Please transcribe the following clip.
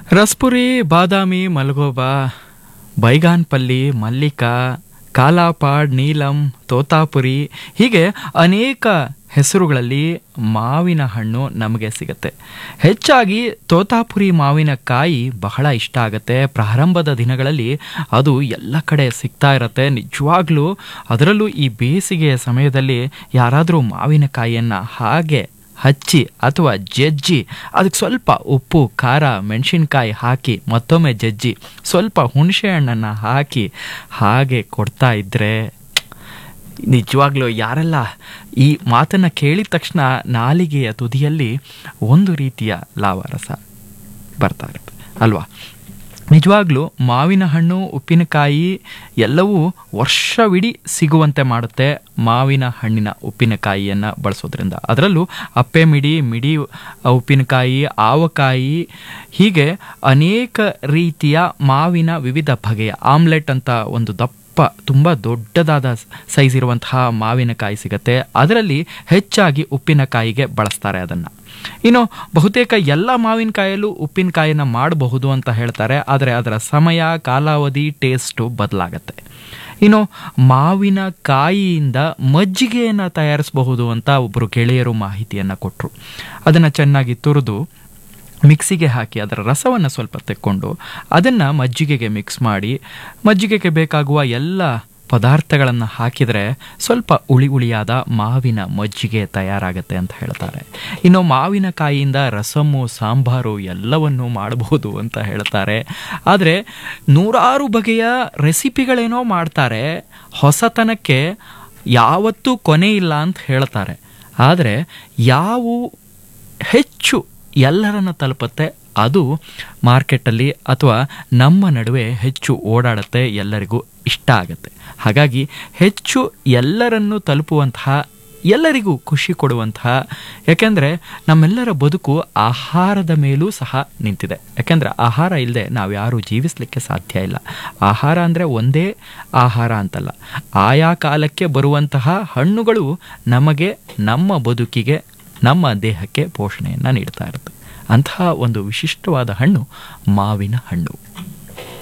ರಸ್ಪುರಿ ಬಾದಾಮಿ ಮಲ್ಗೋಬಾ ಬೈಗಾನ್ ಪಲ್ಲಿ ಮಲ್ಲಿಕಾ ಕಾಲಾಪಾಡ್ ನೀಲಂ ತೋತಾಪುರಿ ಹೀಗೆ ಅನೇಕ ಹೆಸರುಗಳಲ್ಲಿ ಮಾವಿನ ಹಣ್ಣು ನಮಗೆ ಸಿಗುತ್ತೆ ಹೆಚ್ಚಾಗಿ ತೋತಾಪುರಿ ಮಾವಿನ ಕಾಯಿ ಬಹಳ ಇಷ್ಟ ಆಗುತ್ತೆ ಪ್ರಾರಂಭದ ದಿನಗಳಲ್ಲಿ ಅದು ಎಲ್ಲ ಕಡೆ ಸಿಗ್ತಾ ಇರತ್ತೆ ನಿಜವಾಗ್ಲೂ ಅದರಲ್ಲೂ ಈ ಬೇಸಿಗೆಯ ಸಮಯದಲ್ಲಿ ಯಾರಾದರೂ ಮಾವಿನಕಾಯಿಯನ್ನು ಹಾಗೆ ಹಚ್ಚಿ ಅಥವಾ ಜಜ್ಜಿ ಅದಕ್ಕೆ ಸ್ವಲ್ಪ ಉಪ್ಪು ಖಾರ ಮೆಣಸಿನ್ಕಾಯಿ ಹಾಕಿ ಮತ್ತೊಮ್ಮೆ ಜಜ್ಜಿ ಸ್ವಲ್ಪ ಹುಣಸೆ ಹಣ್ಣನ್ನು ಹಾಕಿ ಹಾಗೆ ಕೊಡ್ತಾ ಇದ್ದರೆ ನಿಜವಾಗ್ಲೂ ಯಾರೆಲ್ಲ ಈ ಮಾತನ್ನು ಕೇಳಿದ ತಕ್ಷಣ ನಾಲಿಗೆಯ ತುದಿಯಲ್ಲಿ ಒಂದು ರೀತಿಯ ಲಾವಾರಸ ಬರ್ತಾ ಇರುತ್ತೆ ಅಲ್ವಾ ನಿಜವಾಗ್ಲೂ ಮಾವಿನ ಹಣ್ಣು ಉಪ್ಪಿನಕಾಯಿ ಎಲ್ಲವೂ ವರ್ಷವಿಡೀ ಸಿಗುವಂತೆ ಮಾಡುತ್ತೆ ಮಾವಿನ ಹಣ್ಣಿನ ಉಪ್ಪಿನಕಾಯಿಯನ್ನು ಬಳಸೋದ್ರಿಂದ ಅದರಲ್ಲೂ ಅಪ್ಪೆ ಮಿಡಿ ಮಿಡಿ ಉಪ್ಪಿನಕಾಯಿ ಆವಕಾಯಿ ಹೀಗೆ ಅನೇಕ ರೀತಿಯ ಮಾವಿನ ವಿವಿಧ ಬಗೆಯ ಆಮ್ಲೆಟ್ ಅಂತ ಒಂದು ದಪ್ಪ ತುಂಬ ದೊಡ್ಡದಾದ ಸೈಜ್ ಇರುವಂತಹ ಮಾವಿನಕಾಯಿ ಸಿಗುತ್ತೆ ಅದರಲ್ಲಿ ಹೆಚ್ಚಾಗಿ ಉಪ್ಪಿನಕಾಯಿಗೆ ಬಳಸ್ತಾರೆ ಅದನ್ನು ಇನ್ನು ಬಹುತೇಕ ಎಲ್ಲ ಮಾವಿನಕಾಯಲ್ಲೂ ಉಪ್ಪಿನಕಾಯಿನ ಮಾಡಬಹುದು ಅಂತ ಹೇಳ್ತಾರೆ ಆದರೆ ಅದರ ಸಮಯ ಕಾಲಾವಧಿ ಟೇಸ್ಟು ಬದಲಾಗತ್ತೆ ಇನ್ನು ಮಾವಿನ ಕಾಯಿಯಿಂದ ಮಜ್ಜಿಗೆಯನ್ನು ತಯಾರಿಸಬಹುದು ಅಂತ ಒಬ್ಬರು ಗೆಳೆಯರು ಮಾಹಿತಿಯನ್ನು ಕೊಟ್ಟರು ಅದನ್ನು ಚೆನ್ನಾಗಿ ತುರಿದು ಮಿಕ್ಸಿಗೆ ಹಾಕಿ ಅದರ ರಸವನ್ನು ಸ್ವಲ್ಪ ತೆಕ್ಕೊಂಡು ಅದನ್ನು ಮಜ್ಜಿಗೆಗೆ ಮಿಕ್ಸ್ ಮಾಡಿ ಮಜ್ಜಿಗೆಗೆ ಬೇಕಾಗುವ ಎಲ್ಲ ಪದಾರ್ಥಗಳನ್ನು ಹಾಕಿದರೆ ಸ್ವಲ್ಪ ಉಳಿ ಉಳಿಯಾದ ಮಾವಿನ ಮಜ್ಜಿಗೆ ತಯಾರಾಗುತ್ತೆ ಅಂತ ಹೇಳ್ತಾರೆ ಇನ್ನು ಮಾವಿನಕಾಯಿಯಿಂದ ರಸಮ್ಮು ಸಾಂಬಾರು ಎಲ್ಲವನ್ನೂ ಮಾಡಬಹುದು ಅಂತ ಹೇಳ್ತಾರೆ ಆದರೆ ನೂರಾರು ಬಗೆಯ ರೆಸಿಪಿಗಳೇನೋ ಮಾಡ್ತಾರೆ ಹೊಸತನಕ್ಕೆ ಯಾವತ್ತೂ ಕೊನೆ ಇಲ್ಲ ಅಂತ ಹೇಳ್ತಾರೆ ಆದರೆ ಯಾವು ಹೆಚ್ಚು ಎಲ್ಲರನ್ನು ತಲುಪುತ್ತೆ ಅದು ಮಾರ್ಕೆಟಲ್ಲಿ ಅಥವಾ ನಮ್ಮ ನಡುವೆ ಹೆಚ್ಚು ಓಡಾಡುತ್ತೆ ಎಲ್ಲರಿಗೂ ಇಷ್ಟ ಆಗುತ್ತೆ ಹಾಗಾಗಿ ಹೆಚ್ಚು ಎಲ್ಲರನ್ನು ತಲುಪುವಂತಹ ಎಲ್ಲರಿಗೂ ಖುಷಿ ಕೊಡುವಂತಹ ಯಾಕೆಂದರೆ ನಮ್ಮೆಲ್ಲರ ಬದುಕು ಆಹಾರದ ಮೇಲೂ ಸಹ ನಿಂತಿದೆ ಯಾಕೆಂದರೆ ಆಹಾರ ಇಲ್ಲದೆ ನಾವು ಯಾರೂ ಜೀವಿಸಲಿಕ್ಕೆ ಸಾಧ್ಯ ಇಲ್ಲ ಆಹಾರ ಅಂದರೆ ಒಂದೇ ಆಹಾರ ಅಂತಲ್ಲ ಆಯಾ ಕಾಲಕ್ಕೆ ಬರುವಂತಹ ಹಣ್ಣುಗಳು ನಮಗೆ ನಮ್ಮ ಬದುಕಿಗೆ ನಮ್ಮ ದೇಹಕ್ಕೆ ಪೋಷಣೆಯನ್ನು ನೀಡ್ತಾ ಇರುತ್ತೆ ಅಂತಹ ಒಂದು ವಿಶಿಷ್ಟವಾದ ಹಣ್ಣು ಮಾವಿನ ಹಣ್ಣು